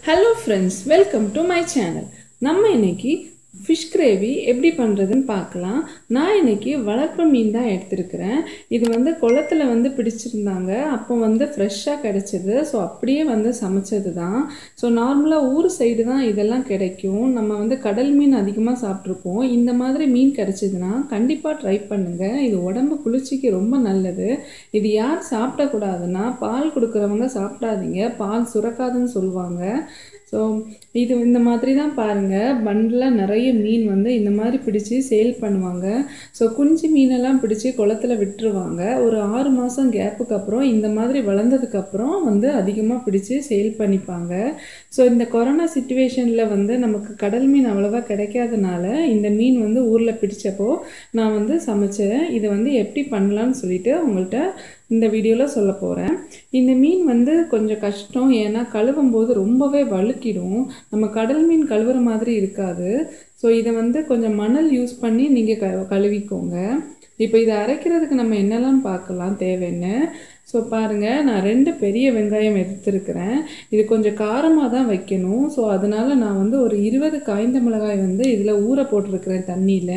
hello friends welcome to my channel நம்ம இன்னைக்கு fish gravy எப்படி பண்ணுறதுன்னு பார்க்கலாம் நான் இன்னைக்கு வளர்ப்பு மீன் தான் எடுத்திருக்கிறேன் இது வந்து குளத்துல வந்து பிடிச்சிருந்தாங்க அப்போ வந்து ஃப்ரெஷ்ஷாக கிடைச்சது ஸோ அப்படியே வந்து சமைச்சது தான் ஸோ நார்மலாக ஊர் சைடு தான் இதெல்லாம் கிடைக்கும் நம்ம வந்து கடல் மீன் அதிகமாக சாப்பிட்ருப்போம் இந்த மாதிரி மீன் கிடைச்சதுன்னா கண்டிப்பாக ட்ரை பண்ணுங்கள் இது உடம்பு குளிர்ச்சிக்கு ரொம்ப நல்லது இது யார் சாப்பிடக்கூடாதுன்னா பால் கொடுக்குறவங்க சாப்பிடாதீங்க பால் சுரக்காதுன்னு சொல்லுவாங்க ஸோ இது இந்த மாதிரி தான் பாருங்கள் பண்டில் நிறைய மீன் வந்து இந்த மாதிரி பிடிச்சி சேல் பண்ணுவாங்க ஸோ குஞ்சு மீனெல்லாம் பிடிச்சி குளத்துல விட்டுருவாங்க ஒரு ஆறு மாதம் கேப்புக்கு அப்புறம் இந்த மாதிரி வளர்ந்ததுக்கப்புறம் வந்து அதிகமாக பிடிச்சி சேல் பண்ணிப்பாங்க ஸோ இந்த கொரோனா சுச்சுவேஷனில் வந்து நமக்கு கடல் மீன் அவ்வளோவா கிடைக்காதனால இந்த மீன் வந்து ஊரில் பிடிச்சப்போ நான் வந்து சமைச்சேன் இதை வந்து எப்படி பண்ணலான்னு சொல்லிட்டு உங்கள்கிட்ட இந்த வீடியோவில் சொல்ல போகிறேன் இந்த மீன் வந்து கொஞ்சம் கஷ்டம் ஏன்னா கழுவும் போது ரொம்பவே வழுக்கிடும் நம்ம கடல் மீன் கழுவுற மாதிரி இருக்காது ஸோ இதை வந்து கொஞ்சம் மணல் யூஸ் பண்ணி நீங்கள் க கழுவிக்கோங்க இப்போ இதை அரைக்கிறதுக்கு நம்ம என்னெல்லாம் பார்க்கலாம் தேவைன்னு ஸோ பாருங்கள் நான் ரெண்டு பெரிய வெங்காயம் எடுத்துருக்கிறேன் இது கொஞ்சம் காரமாக தான் வைக்கணும் ஸோ அதனால் நான் வந்து ஒரு இருபது காய்ந்த மிளகாய் வந்து இதில் ஊற போட்டிருக்கிறேன் தண்ணியில்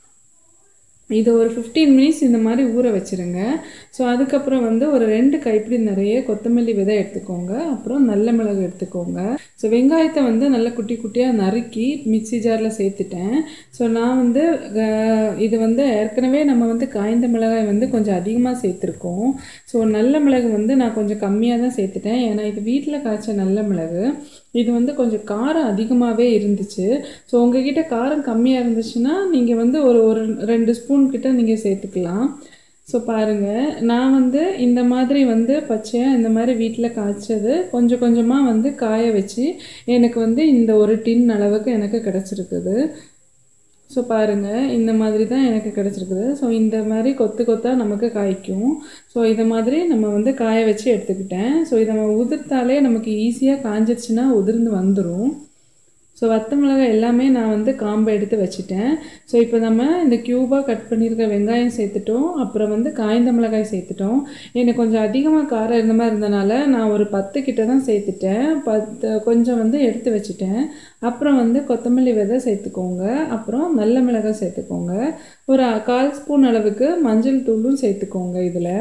இது ஒரு ஃபிஃப்டீன் மினிட்ஸ் இந்த மாதிரி ஊற வச்சுருங்க ஸோ அதுக்கப்புறம் வந்து ஒரு ரெண்டு கைப்பிடி நிறைய கொத்தமல்லி விதை எடுத்துக்கோங்க அப்புறம் நல்ல மிளகு எடுத்துக்கோங்க ஸோ வெங்காயத்தை வந்து நல்லா குட்டி குட்டியாக நறுக்கி மிக்ஸி ஜாரில் சேர்த்துட்டேன் ஸோ நான் வந்து அஹ், இது வந்து ஏற்கனவே நம்ம வந்து காய்ந்த மிளகாய் வந்து கொஞ்சம் அதிகமாக சேர்த்துருக்கோம் ஸோ நல்ல மிளகு வந்து நான் கொஞ்சம் கம்மியாக தான் சேர்த்துட்டேன் ஏன்னா இது வீட்டில் காய்ச்ச நல்ல மிளகு இது வந்து கொஞ்சம் காரம் அதிகமாகவே இருந்துச்சு ஸோ உங்ககிட்ட காரம் கம்மியாக இருந்துச்சுன்னா நீங்கள் வந்து ஒரு ஒரு ரெண்டு ஸ்பூன் கிட்ட நீங்கள் சேர்த்துக்கலாம் ஸோ பாருங்கள் நான் வந்து இந்த மாதிரி வந்து பச்சையாக இந்த மாதிரி வீட்டில் காய்ச்சது கொஞ்சம் கொஞ்சமாக வந்து காய வச்சு எனக்கு வந்து இந்த ஒரு டின் அளவுக்கு எனக்கு கிடச்சிருக்குது ஸோ பாருங்கள் இந்த மாதிரி தான் எனக்கு கிடச்சிருக்குது ஸோ இந்த மாதிரி கொத்து கொத்தாக நமக்கு காய்க்கும் ஸோ இதை மாதிரி நம்ம வந்து காய வச்சு எடுத்துக்கிட்டேன் ஸோ இதை நம்ம உதிர்த்தாலே நமக்கு ஈஸியாக காஞ்சிருச்சுன்னா உதிர்ந்து வந்துடும் ஸோ வத்த மிளகாய் எல்லாமே நான் வந்து காம்பை எடுத்து வச்சுட்டேன் ஸோ இப்போ நம்ம இந்த க்யூபாக கட் பண்ணியிருக்க வெங்காயம் சேர்த்துட்டோம் அப்புறம் வந்து காய்ந்த மிளகாய் சேர்த்துட்டோம் எனக்கு கொஞ்சம் அதிகமாக காரம் இருந்த மாதிரி இருந்தனால நான் ஒரு பத்து கிட்ட தான் சேர்த்துட்டேன் பத்து கொஞ்சம் வந்து எடுத்து வச்சுட்டேன் அப்புறம் வந்து கொத்தமல்லி விதை சேர்த்துக்கோங்க அப்புறம் நல்ல மிளகாய் சேர்த்துக்கோங்க ஒரு கால் ஸ்பூன் அளவுக்கு மஞ்சள் தூளும் சேர்த்துக்கோங்க இதில்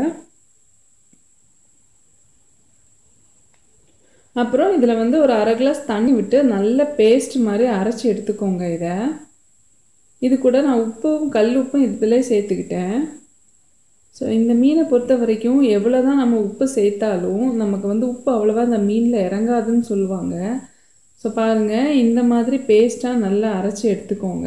அப்புறம் இதில் வந்து ஒரு அரை கிளாஸ் தண்ணி விட்டு நல்ல பேஸ்ட் மாதிரி அரைச்சி எடுத்துக்கோங்க இதை இது கூட நான் உப்பும் கல் உப்பும் இதில் சேர்த்துக்கிட்டேன் ஸோ இந்த மீனை பொறுத்த வரைக்கும் எவ்வளோ தான் நம்ம உப்பு சேர்த்தாலும் நமக்கு வந்து உப்பு அவ்வளோவா அந்த மீனில் இறங்காதுன்னு சொல்லுவாங்க ஸோ பாருங்கள் இந்த மாதிரி பேஸ்ட்டாக நல்லா அரைச்சி எடுத்துக்கோங்க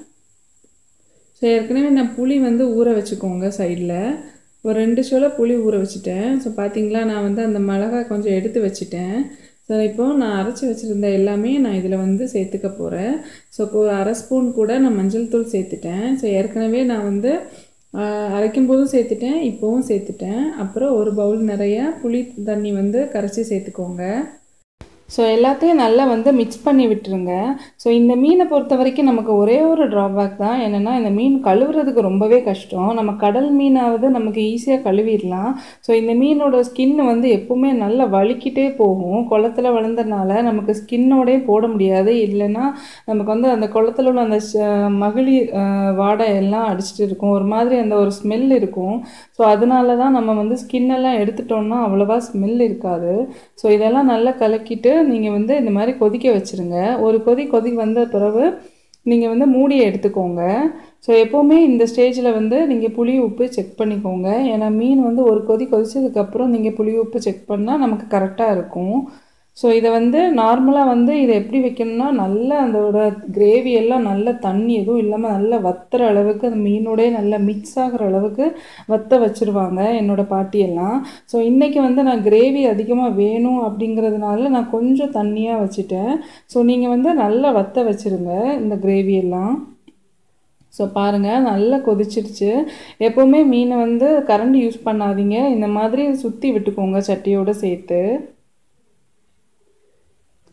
ஸோ ஏற்கனவே நான் புளி வந்து ஊற வச்சுக்கோங்க சைடில் ஒரு ரெண்டு சோள புளி ஊற வச்சுட்டேன் ஸோ பார்த்தீங்களா நான் வந்து அந்த மிளகாய் கொஞ்சம் எடுத்து வச்சுட்டேன் ஸோ இப்போ நான் அரைச்சி வச்சுருந்த எல்லாமே நான் இதில் வந்து சேர்த்துக்க போகிறேன் ஸோ இப்போ ஒரு அரை ஸ்பூன் கூட நான் மஞ்சள் தூள் சேர்த்துட்டேன் ஸோ ஏற்கனவே நான் வந்து ஆஹ், அரைக்கும் போதும் சேர்த்துட்டேன் இப்போவும் சேர்த்துட்டேன் அப்புறம் ஒரு பவுல் நிறைய புளி தண்ணி வந்து கரைச்சி சேர்த்துக்கோங்க ஸோ எல்லாத்தையும் நல்லா வந்து மிக்ஸ் பண்ணி விட்டுருங்க ஸோ இந்த மீனை பொறுத்த வரைக்கும் நமக்கு ஒரே ஒரு ட்ராபேக் தான் என்னென்னா இந்த மீன் கழுவுறதுக்கு ரொம்பவே கஷ்டம் நம்ம கடல் மீனாவது நமக்கு ஈஸியாக கழுவிடலாம் ஸோ இந்த மீனோட ஸ்கின் வந்து எப்பவுமே நல்லா வலிக்கிட்டே போகும் குளத்துல வளர்ந்தனால நமக்கு ஸ்கின்னோடே போட முடியாது இல்லைன்னா நமக்கு வந்து அந்த குளத்துல உள்ள அந்த ச- மகிழி அஹ், வாடை எல்லாம் அடிச்சிட்டு இருக்கும் ஒரு மாதிரி அந்த ஒரு ஸ்மெல் இருக்கும் ஸோ அதனால தான் நம்ம வந்து ஸ்கின்னெல்லாம் எடுத்துட்டோம்னா அவ்வளோவா ஸ்மெல் இருக்காது ஸோ இதெல்லாம் நல்லா கலக்கிட்டு நீங்கள் வந்து இந்த மாதிரி கொதிக்க வச்சுருங்க ஒரு கொதி கொதி வந்த பிறகு நீங்கள் வந்து மூடியை எடுத்துக்கோங்க ஸோ எப்போவுமே இந்த ஸ்டேஜில் வந்து நீங்கள் புளி உப்பு செக் பண்ணிக்கோங்க ஏன்னா மீன் வந்து ஒரு கொதி கொதிச்சதுக்கப்புறம் நீங்கள் புளி உப்பு செக் பண்ணால் நமக்கு கரெக்டாக இருக்கும் ஸோ இதை வந்து நார்மலாக வந்து இதை எப்படி வைக்கணும்னா நல்லா அதோட கிரேவி எல்லாம் நல்ல தண்ணி எதுவும் இல்லாமல் நல்லா வத்துற அளவுக்கு அந்த மீனோடய நல்லா மிக்ஸ் ஆகிற அளவுக்கு வத்த வச்சுருவாங்க என்னோட பாட்டியெல்லாம் ஸோ இன்றைக்கி வந்து நான் கிரேவி அதிகமாக வேணும் அப்படிங்கிறதுனால நான் கொஞ்சம் தண்ணியாக வச்சுட்டேன் ஸோ நீங்கள் வந்து நல்லா வத்த வச்சுருங்க இந்த கிரேவி எல்லாம் ஸோ பாருங்கள் நல்லா கொதிச்சிருச்சு எப்போவுமே மீனை வந்து கரண்ட் யூஸ் பண்ணாதீங்க இந்த மாதிரி சுற்றி விட்டுக்கோங்க சட்டியோடு சேர்த்து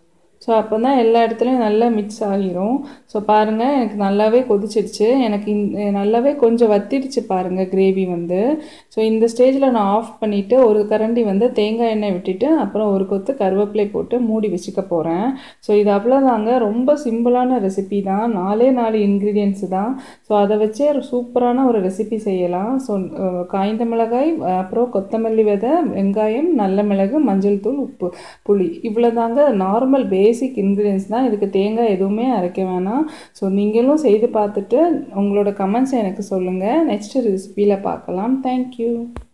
ஸோ அப்போ தான் எல்லா இடத்துலையும் நல்லா மிக்ஸ் ஆகிரும் ஸோ பாருங்கள் எனக்கு நல்லாவே கொதிச்சிடுச்சு எனக்கு இந்த நல்லாவே கொஞ்சம் வத்திடுச்சு பாருங்கள் கிரேவி வந்து ஸோ இந்த ஸ்டேஜில் நான் ஆஃப் பண்ணிவிட்டு ஒரு கரண்டி வந்து தேங்காய் எண்ணெய் விட்டுட்டு அப்புறம் ஒரு கொத்து கருவேப்பிலை போட்டு மூடி வச்சுக்க போகிறேன் ஸோ இது அவ்வளோதாங்க ரொம்ப சிம்பிளான ரெசிபி தான் நாலே நாலு இன்க்ரீடியன்ஸ் தான் ஸோ அதை வச்சே ஒரு சூப்பரான ஒரு ரெசிபி செய்யலாம் ஸோ காய்ந்த மிளகாய் அப்புறம் கொத்தமல்லி விதை வெங்காயம் நல்ல மிளகு மஞ்சள் தூள் உப்பு புளி இவ்வளோதாங்க நார்மல் பேசிக் இன்க்ரீடியன்ஸ் தான் இதுக்கு தேங்காய் எதுவுமே அரைக்க வேணாம் ஸோ நீங்களும் செய்து பார்த்துட்டு உங்களோட கமெண்ட்ஸை எனக்கு சொல்லுங்கள் நெக்ஸ்ட் ரெசிபியில் பார்க்கலாம் தேங்க்யூ